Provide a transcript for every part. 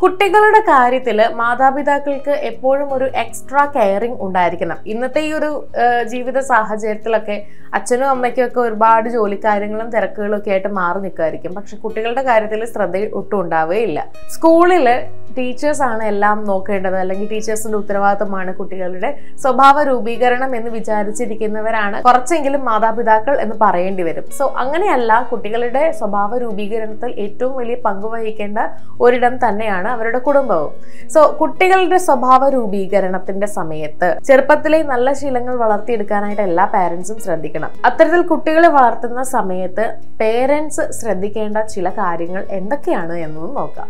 കുട്ടികളുടെ കാര്യത്തിൽ മാതാപിതാക്കൾക്ക് എപ്പോഴും ഒരു എക്സ്ട്രാ കെയറിങ് ഉണ്ടായിരിക്കണം ഇന്നത്തെ ഈ ഒരു ആ, ജീവിത സാഹചര്യത്തിലൊക്കെ അച്ഛനും അമ്മയ്ക്കും ഒക്കെ ഒരുപാട് ജോലിക്കാര്യങ്ങളും തിരക്കുകളും ഒക്കെ ആയിട്ട് മാറി നിൽക്കുമായിരിക്കും പക്ഷെ കുട്ടികളുടെ കാര്യത്തിൽ ശ്രദ്ധ ഒട്ടും ഉണ്ടാവുകയില്ല സ്കൂളിൽ ടീച്ചേഴ്സ് ആണ് എല്ലാം നോക്കേണ്ടത് അല്ലെങ്കിൽ ടീച്ചേഴ്സിന്റെ ഉത്തരവാദിത്തമാണ് കുട്ടികളുടെ സ്വഭാവ രൂപീകരണം എന്ന് വിചാരിച്ചിരിക്കുന്നവരാണ് കുറച്ചെങ്കിലും മാതാപിതാക്കൾ എന്ന് പറയേണ്ടി വരും സോ അങ്ങനെയല്ല കുട്ടികളുടെ സ്വഭാവ രൂപീകരണത്തിൽ ഏറ്റവും വലിയ പങ്ക് വഹിക്കേണ്ട ഒരിടം തന്നെയാണ് അവരുടെ കുടുംബവും സോ കുട്ടികളുടെ സ്വഭാവ രൂപീകരണത്തിന്റെ സമയത്ത് ചെറുപ്പത്തിലെ നല്ല ശീലങ്ങൾ വളർത്തിയെടുക്കാനായിട്ട് എല്ലാ പാരന്റ്സും ശ്രദ്ധിക്കണം അത്തരത്തിൽ കുട്ടികളെ വളർത്തുന്ന സമയത്ത് പേരൻസ് ശ്രദ്ധിക്കേണ്ട ചില കാര്യങ്ങൾ എന്തൊക്കെയാണ് എന്നൊന്ന് നോക്കാം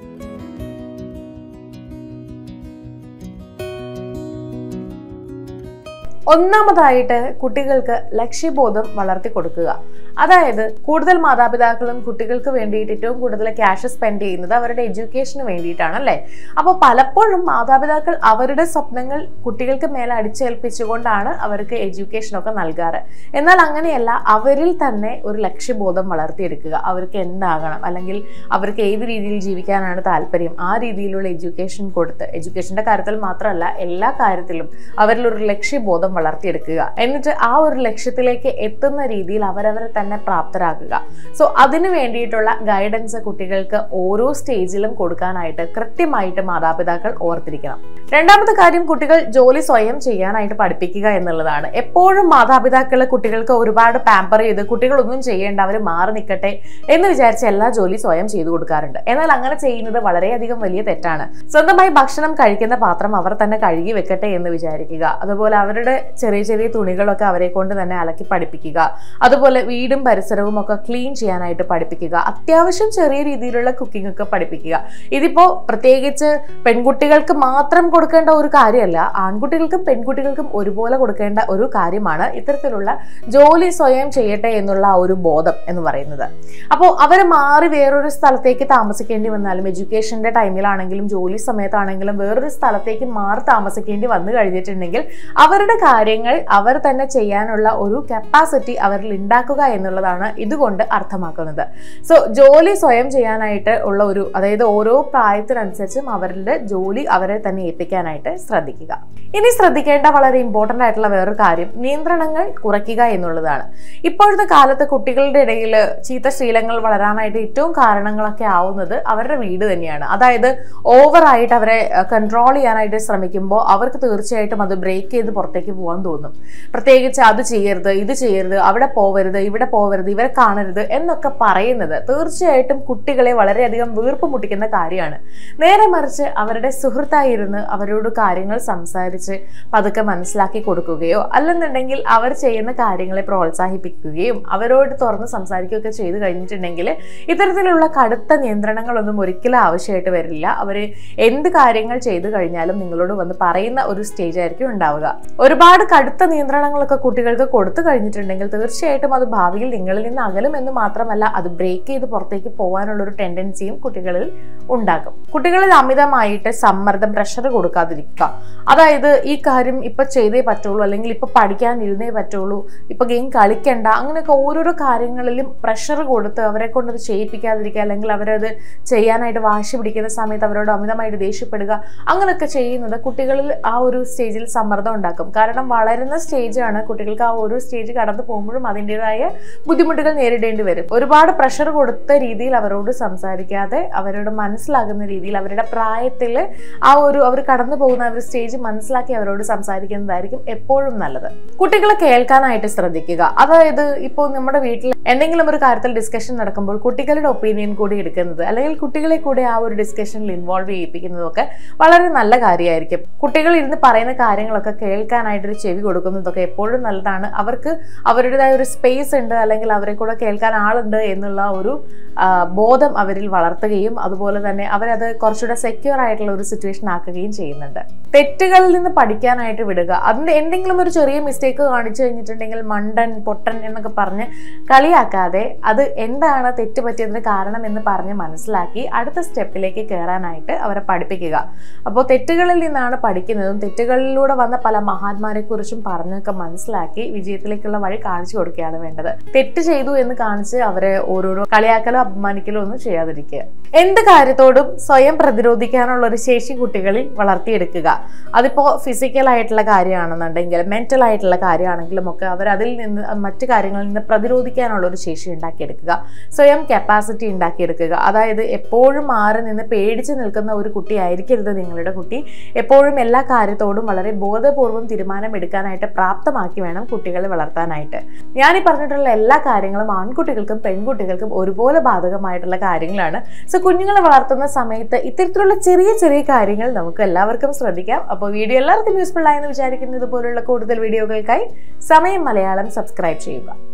ഒന്നാമതായിട്ട് കുട്ടികൾക്ക് ലക്ഷ്യബോധം വളർത്തി കൊടുക്കുക അതായത് കൂടുതൽ മാതാപിതാക്കളും കുട്ടികൾക്ക് വേണ്ടിയിട്ട് ഏറ്റവും കൂടുതൽ ക്യാഷ് സ്പെൻഡ് ചെയ്യുന്നത് അവരുടെ എഡ്യൂക്കേഷന് വേണ്ടിയിട്ടാണ് അല്ലേ അപ്പോൾ പലപ്പോഴും മാതാപിതാക്കൾ അവരുടെ സ്വപ്നങ്ങൾ കുട്ടികൾക്ക് മേലെ അടിച്ചേൽപ്പിച്ചുകൊണ്ടാണ് അവർക്ക് എഡ്യൂക്കേഷനൊക്കെ നൽകാറ് എന്നാൽ അങ്ങനെയല്ല അവരിൽ തന്നെ ഒരു ലക്ഷ്യബോധം വളർത്തിയെടുക്കുക അവർക്ക് എന്താകണം അല്ലെങ്കിൽ അവർക്ക് ഏത് രീതിയിൽ ജീവിക്കാനാണ് താല്പര്യം ആ രീതിയിലുള്ള എഡ്യൂക്കേഷൻ കൊടുത്ത് എഡ്യൂക്കേഷന്റെ കാര്യത്തിൽ മാത്രമല്ല എല്ലാ കാര്യത്തിലും അവരിൽ ഒരു ലക്ഷ്യബോധം വളർത്തിയെടുക്കുക എന്നിട്ട് ആ ഒരു ലക്ഷ്യത്തിലേക്ക് എത്തുന്ന രീതിയിൽ അവരവരെ തന്നെ പ്രാപ്തരാക്കുക സോ അതിനു വേണ്ടിയിട്ടുള്ള ഗൈഡൻസ് കുട്ടികൾക്ക് ഓരോ സ്റ്റേജിലും കൊടുക്കാനായിട്ട് കൃത്യമായിട്ട് മാതാപിതാക്കൾ ഓർത്തിരിക്കണം രണ്ടാമത്തെ കാര്യം കുട്ടികൾ ജോലി സ്വയം ചെയ്യാനായിട്ട് പഠിപ്പിക്കുക എന്നുള്ളതാണ് എപ്പോഴും മാതാപിതാക്കൾ കുട്ടികൾക്ക് ഒരുപാട് പാമ്പർ ചെയ്ത് കുട്ടികളൊന്നും ചെയ്യേണ്ട അവർ മാറി നിൽക്കട്ടെ എന്ന് വിചാരിച്ച് എല്ലാ ജോലി സ്വയം ചെയ്തു കൊടുക്കാറുണ്ട് എന്നാൽ അങ്ങനെ ചെയ്യുന്നത് വളരെയധികം വലിയ തെറ്റാണ് സ്വന്തമായി ഭക്ഷണം കഴിക്കുന്ന പാത്രം അവർ തന്നെ കഴുകി വെക്കട്ടെ എന്ന് വിചാരിക്കുക അതുപോലെ അവരുടെ ചെറിയ ചെറിയ തുണികളൊക്കെ അവരെ കൊണ്ട് തന്നെ അലക്കി പഠിപ്പിക്കുക അതുപോലെ വീടും പരിസരവും ഒക്കെ ക്ലീൻ ചെയ്യാനായിട്ട് പഠിപ്പിക്കുക അത്യാവശ്യം ചെറിയ രീതിയിലുള്ള കുക്കിംഗ് ഒക്കെ പഠിപ്പിക്കുക ഇതിപ്പോ പ്രത്യേകിച്ച് പെൺകുട്ടികൾക്ക് മാത്രം കൊടുക്കേണ്ട ഒരു കാര്യമല്ല ആൺകുട്ടികൾക്കും പെൺകുട്ടികൾക്കും ഒരുപോലെ കൊടുക്കേണ്ട ഒരു കാര്യമാണ് ഇത്തരത്തിലുള്ള ജോലി സ്വയം ചെയ്യട്ടെ എന്നുള്ള ആ ഒരു ബോധം എന്ന് പറയുന്നത് അപ്പോൾ അവർ മാറി വേറൊരു സ്ഥലത്തേക്ക് താമസിക്കേണ്ടി വന്നാലും എഡ്യൂക്കേഷന്റെ ടൈമിലാണെങ്കിലും ജോലി സമയത്താണെങ്കിലും വേറൊരു സ്ഥലത്തേക്ക് മാറി താമസിക്കേണ്ടി വന്നു കഴിഞ്ഞിട്ടുണ്ടെങ്കിൽ അവരുടെ കാര്യങ്ങൾ അവർ തന്നെ ചെയ്യാനുള്ള ഒരു കപ്പാസിറ്റി അവരിൽ ഉണ്ടാക്കുക എന്നുള്ളതാണ് ഇതുകൊണ്ട് അർത്ഥമാക്കുന്നത് സോ ജോലി സ്വയം ചെയ്യാനായിട്ട് ഉള്ള ഒരു അതായത് ഓരോ പ്രായത്തിനനുസരിച്ചും അവരുടെ ജോലി അവരെ തന്നെ ഏൽപ്പിക്കാനായിട്ട് ശ്രദ്ധിക്കുക ഇനി ശ്രദ്ധിക്കേണ്ട വളരെ ഇമ്പോർട്ടൻ്റ് ആയിട്ടുള്ള വേറൊരു കാര്യം നിയന്ത്രണങ്ങൾ കുറയ്ക്കുക എന്നുള്ളതാണ് ഇപ്പോഴത്തെ കാലത്ത് കുട്ടികളുടെ ഇടയിൽ ചീത്ത ശീലങ്ങൾ വളരാനായിട്ട് ഏറ്റവും കാരണങ്ങളൊക്കെ ആവുന്നത് അവരുടെ വീട് തന്നെയാണ് അതായത് ഓവറായിട്ട് അവരെ കൺട്രോൾ ചെയ്യാനായിട്ട് ശ്രമിക്കുമ്പോൾ അവർക്ക് തീർച്ചയായിട്ടും അത് ബ്രേക്ക് ചെയ്ത് പുറത്തേക്ക് പോകാൻ തോന്നും പ്രത്യേകിച്ച് അത് ചെയ്യരുത് ഇത് ചെയ്യരുത് അവിടെ പോവരുത് ഇവിടെ പോവരുത് ഇവരെ കാണരുത് എന്നൊക്കെ പറയുന്നത് തീർച്ചയായിട്ടും കുട്ടികളെ വളരെയധികം വീർപ്പ് മുട്ടിക്കുന്ന കാര്യമാണ് നേരെ മറിച്ച് അവരുടെ സുഹൃത്തായിരുന്ന് അവരോട് കാര്യങ്ങൾ സംസാരിച്ച് പതുക്കെ മനസ്സിലാക്കി കൊടുക്കുകയോ അല്ലെന്നുണ്ടെങ്കിൽ അവർ ചെയ്യുന്ന കാര്യങ്ങളെ പ്രോത്സാഹിപ്പിക്കുകയും അവരോട് തുറന്ന് സംസാരിക്കുകയൊക്കെ ചെയ്തു കഴിഞ്ഞിട്ടുണ്ടെങ്കിൽ ഇത്തരത്തിലുള്ള കടുത്ത നിയന്ത്രണങ്ങളൊന്നും ഒരിക്കലും ആവശ്യമായിട്ട് വരില്ല അവർ എന്ത് കാര്യങ്ങൾ ചെയ്തു കഴിഞ്ഞാലും നിങ്ങളോട് വന്ന് പറയുന്ന ഒരു സ്റ്റേജ് ആയിരിക്കും ഉണ്ടാവുക ഒരുപാട് കടുത്ത നിയന്ത്രണങ്ങളൊക്കെ കുട്ടികൾക്ക് കൊടുത്തു കഴിഞ്ഞിട്ടുണ്ടെങ്കിൽ തീർച്ചയായിട്ടും അത് ഭാവിയിൽ നിങ്ങളിൽ നിന്ന് അകലും എന്ന് മാത്രമല്ല അത് ബ്രേക്ക് ചെയ്ത് പുറത്തേക്ക് പോകാനുള്ള ഒരു ടെൻഡൻസിയും കുട്ടികളിൽ ഉണ്ടാകും കുട്ടികളിൽ അമിതമായിട്ട് സമ്മർദ്ദം പ്രഷർ കൊടുക്കാതിരിക്കുക അതായത് ഈ കാര്യം ഇപ്പൊ ചെയ്തേ പറ്റുള്ളൂ അല്ലെങ്കിൽ ഇപ്പൊ പഠിക്കാൻ ഇരുന്നേ പറ്റുള്ളൂ ഇപ്പൊ ഗെയിം കളിക്കണ്ട അങ്ങനെയൊക്കെ ഓരോരോ കാര്യങ്ങളിലും പ്രഷർ കൊടുത്ത് അവരെ കൊണ്ട് അത് ചെയ്യിപ്പിക്കാതിരിക്കുക അല്ലെങ്കിൽ അവരത് ചെയ്യാനായിട്ട് വാശി പിടിക്കുന്ന സമയത്ത് അവരോട് അമിതമായിട്ട് ദേഷ്യപ്പെടുക അങ്ങനെയൊക്കെ ചെയ്യുന്നത് കുട്ടികളിൽ ആ ഒരു സ്റ്റേജിൽ സമ്മർദ്ദം ഉണ്ടാക്കും കാരണം വളരുന്ന സ്റ്റേജാണ് കുട്ടികൾക്ക് ആ ഓരോ സ്റ്റേജ് കടന്നു പോകുമ്പോഴും അതിൻ്റെതായ ബുദ്ധിമുട്ടുകൾ നേരിടേണ്ടി വരും ഒരുപാട് പ്രഷർ കൊടുത്ത രീതിയിൽ അവരോട് സംസാരിക്കാതെ അവരോട് മനസ്സിലാകുന്ന രീതിയിൽ അവരുടെ പ്രായത്തിൽ ആ ഒരു അവർ കടന്നു പോകുന്ന ആ ഒരു സ്റ്റേജ് മനസ്സിലാക്കി അവരോട് സംസാരിക്കുന്നതായിരിക്കും എപ്പോഴും നല്ലത് കുട്ടികളെ കേൾക്കാനായിട്ട് ശ്രദ്ധിക്കുക അതായത് ഇപ്പോൾ നമ്മുടെ വീട്ടിൽ എന്തെങ്കിലും ഒരു കാര്യത്തിൽ ഡിസ്കഷൻ നടക്കുമ്പോൾ കുട്ടികളുടെ ഒപ്പീനിയൻ കൂടി എടുക്കുന്നത് അല്ലെങ്കിൽ കുട്ടികളെ കൂടി ആ ഒരു ഡിസ്കഷനിൽ ഇൻവോൾവ് ചെയ്യിപ്പിക്കുന്നതൊക്കെ വളരെ നല്ല കാര്യമായിരിക്കും കുട്ടികൾ ഇരുന്ന് പറയുന്ന കാര്യങ്ങളൊക്കെ കേൾക്കാനായിട്ടൊരു ചെവി കൊടുക്കുന്നതൊക്കെ എപ്പോഴും നല്ലതാണ് അവർക്ക് അവരുടേതായ ഒരു സ്പേസ് ഉണ്ട് അല്ലെങ്കിൽ അവരെ കൂടെ കേൾക്കാൻ ആളുണ്ട് എന്നുള്ള ഒരു ആ, ബോധം അവരിൽ വളർത്തുകയും അതുപോലെ തന്നെ അവരത് കുറച്ചുകൂടെ സെക്യൂർ ആയിട്ടുള്ള ഒരു സിറ്റുവേഷൻ ആക്കുകയും ചെയ്യുന്നുണ്ട് തെറ്റുകളിൽ നിന്ന് പഠിക്കാനായിട്ട് വിടുക അതിന്റെ എന്തെങ്കിലും ഒരു ചെറിയ മിസ്റ്റേക്ക് കാണിച്ചു കഴിഞ്ഞിട്ടുണ്ടെങ്കിൽ മണ്ടൻ പൊട്ടൻ എന്നൊക്കെ പറഞ്ഞ് കളിയാക്കാതെ അത് എന്താണ് തെറ്റ് പറ്റിയതിന് കാരണം എന്ന് പറഞ്ഞ് മനസ്സിലാക്കി അടുത്ത സ്റ്റെപ്പിലേക്ക് കയറാനായിട്ട് അവരെ പഠിപ്പിക്കുക അപ്പോൾ തെറ്റുകളിൽ നിന്നാണ് പഠിക്കുന്നതും തെറ്റുകളിലൂടെ വന്ന പല മഹാന്മാരെ കുറിച്ചും പറഞ്ഞൊക്കെ മനസ്സിലാക്കി വിജയത്തിലേക്കുള്ള വഴി കാണിച്ചു കൊടുക്കുകയാണ് വേണ്ടത് തെറ്റ് ചെയ്തു എന്ന് കാണിച്ച് അവരെ ഓരോരോ കളിയാക്കലോ അപമാനിക്കലോ ഒന്നും ചെയ്യാതിരിക്കുക എന്ത് കാര്യത്തോടും സ്വയം സ്വയം പ്രതിരോധിക്കാനുള്ള ഒരു ശേഷി കുട്ടികളിൽ വളർത്തിയെടുക്കുക അതിപ്പോൾ ഫിസിക്കൽ ആയിട്ടുള്ള കാര്യമാണെന്നുണ്ടെങ്കിൽ മെന്റൽ ആയിട്ടുള്ള കാര്യമാണെങ്കിലും ഒക്കെ അവർ അതിൽ നിന്ന് മറ്റു കാര്യങ്ങളിൽ നിന്ന് പ്രതിരോധിക്കാനുള്ള ഒരു ശേഷി ഉണ്ടാക്കിയെടുക്കുക സ്വയം കപ്പാസിറ്റി ഉണ്ടാക്കിയെടുക്കുക അതായത് എപ്പോഴും മാറി നിന്ന് പേടിച്ച് നിൽക്കുന്ന ഒരു കുട്ടി ആയിരിക്കരുത് നിങ്ങളുടെ കുട്ടി എപ്പോഴും എല്ലാ കാര്യത്തോടും വളരെ ബോധപൂർവ്വം തീരുമാനം എടുക്കാനായിട്ട് പ്രാപ്തമാക്കി വേണം കുട്ടികളെ വളർത്താനായിട്ട് ഞാൻ ഈ പറഞ്ഞിട്ടുള്ള എല്ലാ കാര്യങ്ങളും ആൺകുട്ടികൾക്കും പെൺകുട്ടികൾക്കും ഒരുപോലെ ബാധകമായിട്ടുള്ള കാര്യങ്ങളാണ് സോ കുഞ്ഞുങ്ങളെ വളർത്തുന്ന സമയത്ത് ഇത്തരത്തിലുള്ള ചെറിയ ചെറിയ കാര്യങ്ങൾ നമുക്ക് എല്ലാവർക്കും ശ്രദ്ധിക്കാം അപ്പോൾ വീഡിയോ എല്ലാവർക്കും യൂസ്ഫുൾ ആയെന്ന് വിചാരിക്കുന്നു ഇതുപോലുള്ള കൂടുതൽ വീഡിയോകൾക്കായി സമയം മലയാളം സബ്സ്ക്രൈബ് ചെയ്യുക